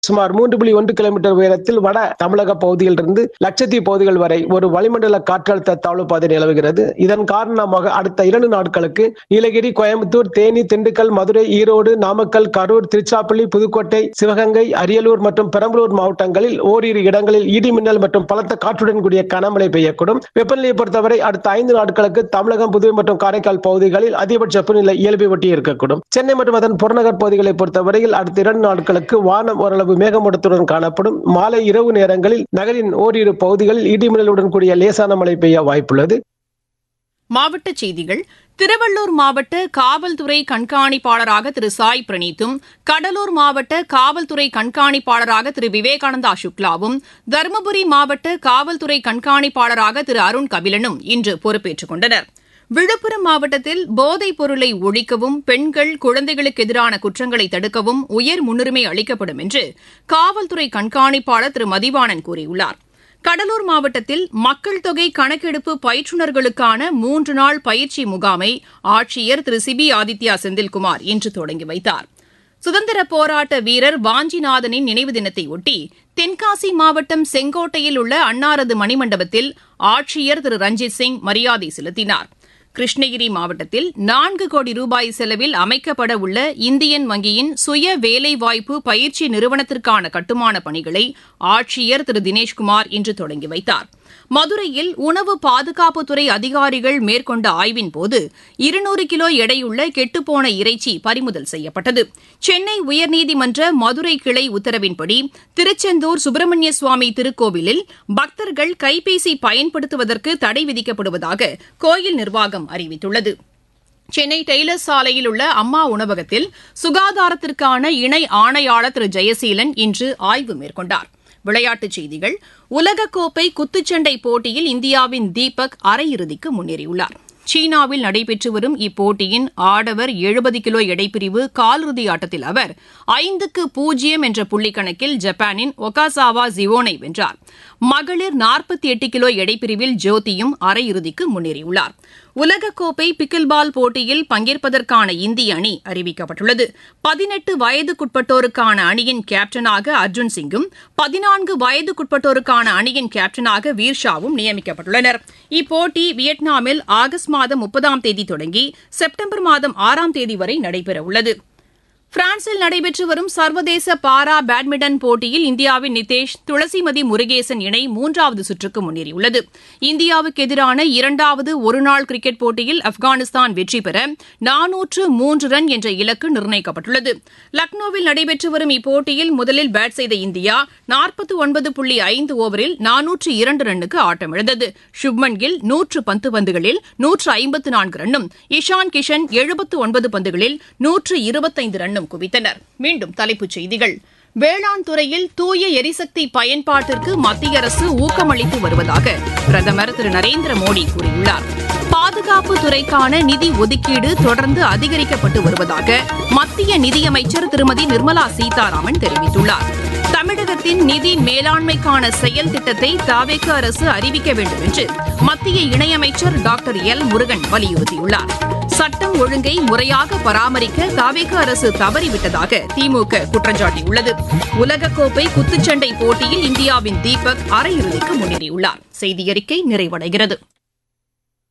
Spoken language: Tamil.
சுமார் மூன்று புள்ளி ஒன்று கிலோமீட்டர் உயரத்தில் வட தமிழக பகுதியிலிருந்து லட்சத்தீவு பகுதிகள் வரை ஒரு வளிமண்டல காற்றழுத்த தாழ்வு பாதை நிலவுகிறது இதன் காரணமாக அடுத்த இரண்டு நாட்களுக்கு நீலகிரி கோயம்புத்தூர் தேனி திண்டுக்கல் மதுரை ஈரோடு நாமக்கல் கரூர் திருச்சாப்பள்ளி புதுக்கோட்டை சிவகங்கை அரியலூர் மற்றும் பெரம்பலூர் மாவட்டங்களில் ஓரிரு இடங்களில் இடி மின்னல் மற்றும் பலத்த காற்றுடன் கூடிய கனமழை பெய்யக்கூடும் வெப்பநிலையை பொறுத்தவரை அடுத்த ஐந்து நாட்களுக்கு தமிழகம் புதுவை மற்றும் காரைக்கால் பகுதிகளில் அதிகபட்ச வெப்பநிலை இயல்பை ஒட்டி இருக்கக்கூடும் சென்னை மற்றும் அதன் புறநகர் பகுதிகளை பொறுத்தவரையில் அடுத்த இரண்டு நாட்களுக்கு வானம் ஓரளவு மேகமூட்டத்துடன் காணப்படும் மாலை இரவு நேரங்களில் நகரின் ஓரிரு பகுதிகளில் இடிமின்னலுடன் கூடிய லேசான மழை பெய்ய வாய்ப்புள்ளது மாவட்டச் செய்திகள் திருவள்ளூர் மாவட்ட காவல்துறை கண்காணிப்பாளராக திரு சாய் பிரணீத்தும் கடலூர் மாவட்ட காவல்துறை கண்காணிப்பாளராக திரு விவேகானந்தா சுக்லாவும் தருமபுரி மாவட்ட காவல்துறை கண்காணிப்பாளராக திரு அருண் கபிலனும் இன்று பொறுப்பேற்றுக் கொண்டனர் விழுப்புரம் மாவட்டத்தில் போதைப் பொருளை ஒழிக்கவும் பெண்கள் குழந்தைகளுக்கு எதிரான குற்றங்களை தடுக்கவும் உயர் முன்னுரிமை அளிக்கப்படும் என்று காவல்துறை கண்காணிப்பாளர் திரு மதிவாணன் கூறியுள்ளார் கடலூர் மாவட்டத்தில் மக்கள் தொகை கணக்கெடுப்பு பயிற்றுநர்களுக்கான மூன்று நாள் பயிற்சி முகாமை ஆட்சியர் திரு சிபி ஆதித்யா செந்தில்குமார் இன்று தொடங்கி வைத்தார் சுதந்திர போராட்ட வீரர் வாஞ்சிநாதனின் நினைவு தினத்தையொட்டி தென்காசி மாவட்டம் செங்கோட்டையில் உள்ள அன்னாரது மணிமண்டபத்தில் ஆட்சியர் திரு ரஞ்சித் சிங் மரியாதை செலுத்தினார் கிருஷ்ணகிரி மாவட்டத்தில் நான்கு கோடி ரூபாய் செலவில் அமைக்கப்பட உள்ள இந்தியன் வங்கியின் சுய வேலைவாய்ப்பு பயிற்சி நிறுவனத்திற்கான கட்டுமான பணிகளை ஆட்சியர் திரு தினேஷ்குமார் இன்று தொடங்கி வைத்தார் மதுரையில் உணவு பாதுகாப்புத்துறை அதிகாரிகள் மேற்கொண்ட ஆய்வின்போது இருநூறு கிலோ எடையுள்ள கெட்டுப்போன இறைச்சி பறிமுதல் செய்யப்பட்டது சென்னை உயர்நீதிமன்ற மதுரை கிளை உத்தரவின்படி திருச்செந்தூர் சுப்பிரமணிய சுவாமி திருக்கோவிலில் பக்தர்கள் கைபேசி பயன்படுத்துவதற்கு தடை விதிக்கப்படுவதாக கோயில் நிர்வாகம் அறிவித்துள்ளது சென்னை டெய்லர் சாலையில் உள்ள அம்மா உணவகத்தில் சுகாதாரத்திற்கான இணை ஆணையாளர் திரு ஜெயசீலன் இன்று ஆய்வு மேற்கொண்டார் விளையாட்டுச் செய்திகள் உலகக்கோப்பை குத்துச்சண்டை போட்டியில் இந்தியாவின் தீபக் அரையிறுதிக்கு முன்னேறியுள்ளார் சீனாவில் நடைபெற்று வரும் இப்போட்டியின் ஆடவர் எழுபது கிலோ எடைப்பிரிவு காலிறுதி ஆட்டத்தில் அவர் ஐந்துக்கு பூஜ்ஜியம் என்ற புள்ளிக்கணக்கில் ஜப்பானின் ஒகாசாவா ஜிவோனை வென்றார் மகளிர் நாற்பத்தி எட்டு கிலோ எடைப்பிரிவில் ஜோதியும் அரையிறுதிக்கு முன்னேறியுள்ளார் உலகக்கோப்பை பிக்கில்பால் போட்டியில் பங்கேற்பதற்கான இந்திய அணி அறிவிக்கப்பட்டுள்ளது பதினெட்டு வயதுக்குட்பட்டோருக்கான அணியின் கேப்டனாக அர்ஜுன் சிங்கும் பதினான்கு வயதுக்குட்பட்டோருக்கான அணியின் கேப்டனாக வீர்ஷாவும் நியமிக்கப்பட்டுள்ளனர் இப்போட்டி வியட்நாமில் ஆகஸ்ட் மாதம் முப்பதாம் தேதி தொடங்கி செப்டம்பர் மாதம் ஆறாம் தேதி வரை நடைபெறவுள்ளது பிரான்சில் நடைபெற்று வரும் சர்வதேச பாரா பேட்மிண்டன் போட்டியில் இந்தியாவின் நிதேஷ் துளசிமதி முருகேசன் இணை மூன்றாவது சுற்றுக்கு முன்னேறியுள்ளது இந்தியாவுக்கு எதிரான இரண்டாவது ஒருநாள் கிரிக்கெட் போட்டியில் ஆப்கானிஸ்தான் வெற்றி பெற நானூற்று மூன்று ரன் என்ற இலக்கு நிர்ணயிக்கப்பட்டுள்ளது லக்னோவில் நடைபெற்று வரும் இப்போட்டியில் முதலில் பேட் செய்த இந்தியா நாற்பத்து ஒன்பது புள்ளி ஐந்து ஓவரில் நானூற்று இரண்டு ரன்னுக்கு ஆட்டமிழந்தது சுப்மன் கில் நூற்று பத்து பந்துகளில் நூற்று ஐம்பத்து நான்கு ரன்னும் இஷான் கிஷன் எழுபத்து ஒன்பது பந்துகளில் நூற்று இருபத்தைந்து ரன்னும் ரன்னும் குவித்தனர் மீண்டும் தலைப்புச் செய்திகள் வேளாண் துறையில் தூய எரிசக்தி பயன்பாட்டிற்கு மத்திய அரசு ஊக்கமளித்து வருவதாக பிரதமர் திரு நரேந்திர மோடி கூறியுள்ளார் பாதுகாப்பு துறைக்கான நிதி ஒதுக்கீடு தொடர்ந்து அதிகரிக்கப்பட்டு வருவதாக மத்திய நிதியமைச்சர் திருமதி நிர்மலா சீதாராமன் தெரிவித்துள்ளார் தமிழகத்தின் நிதி மேலாண்மைக்கான செயல் திட்டத்தை தாவேக அரசு அறிவிக்க வேண்டும் என்று மத்திய இணையமைச்சர் டாக்டர் எல் முருகன் வலியுறுத்தியுள்ளார் சட்டம் ஒழுங்கை முறையாக பராமரிக்க தாவேக அரசு தவறிவிட்டதாக திமுக குற்றம் சாட்டியுள்ளது உலகக்கோப்பை குத்துச்சண்டை போட்டியில் இந்தியாவின் தீபக் அரையிறுதிக்கு முன்னேறியுள்ளார் செய்தியறிக்கை நிறைவடைகிறது